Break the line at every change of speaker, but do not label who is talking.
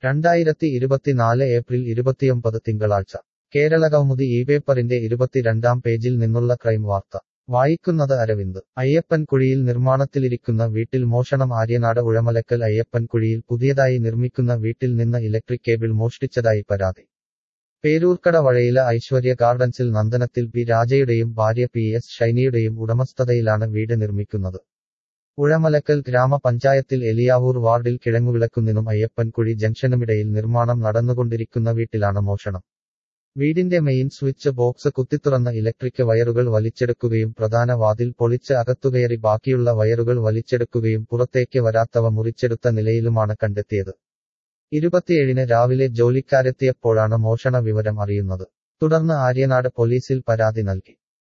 രണ്ടായിരത്തി ഇരുപത്തിനാല് ഏപ്രിൽ ഇരുപത്തിയൊമ്പത് തിങ്കളാഴ്ച കേരളകൗമുദി ഈ പേപ്പറിന്റെ ഇരുപത്തിരണ്ടാം പേജിൽ നിന്നുള്ള ക്രൈം വാർത്ത വായിക്കുന്നത് അരവിന്ദ് അയ്യപ്പൻകുഴിയിൽ നിർമ്മാണത്തിലിരിക്കുന്ന വീട്ടിൽ മോഷണം ആര്യനാട് ഉഴമലക്കൽ അയ്യപ്പൻകുഴിയിൽ പുതിയതായി നിർമ്മിക്കുന്ന വീട്ടിൽ നിന്ന് ഇലക്ട്രിക് കേബിൾ മോഷ്ടിച്ചതായി പരാതി പേരൂർക്കട വഴയില ഐശ്വര്യ ഗാർഡൻസിൽ നന്ദനത്തിൽ പി രാജയുടെയും ഭാര്യ പി എസ് ഷൈനിയുടെയും ഉടമസ്ഥതയിലാണ് വീട് നിർമ്മിക്കുന്നത് ഉഴമലക്കൽ ഗ്രാമപഞ്ചായത്തിൽ എലിയാവൂർ വാർഡിൽ കിഴങ്ങുവിളക്കുന്നിനും അയ്യപ്പൻകുഴി ജംഗ്ഷനുമിടയിൽ നിർമ്മാണം നടന്നുകൊണ്ടിരിക്കുന്ന വീട്ടിലാണ് മോഷണം വീടിന്റെ മെയിൻ സ്വിച്ച് ബോക്സ് കുത്തിത്തുറന്ന ഇലക്ട്രിക് വയറുകൾ വലിച്ചെടുക്കുകയും പ്രധാന വാതിൽ പൊളിച്ച് അകത്തുകയറി ബാക്കിയുള്ള വയറുകൾ വലിച്ചെടുക്കുകയും പുറത്തേക്ക് വരാത്തവ മുറിച്ചെടുത്ത നിലയിലുമാണ് കണ്ടെത്തിയത് ഇരുപത്തിയേഴിന് രാവിലെ ജോലിക്കാരെത്തിയപ്പോഴാണ് മോഷണ വിവരം അറിയുന്നത് തുടർന്ന് ആര്യനാട് പോലീസിൽ പരാതി നൽകി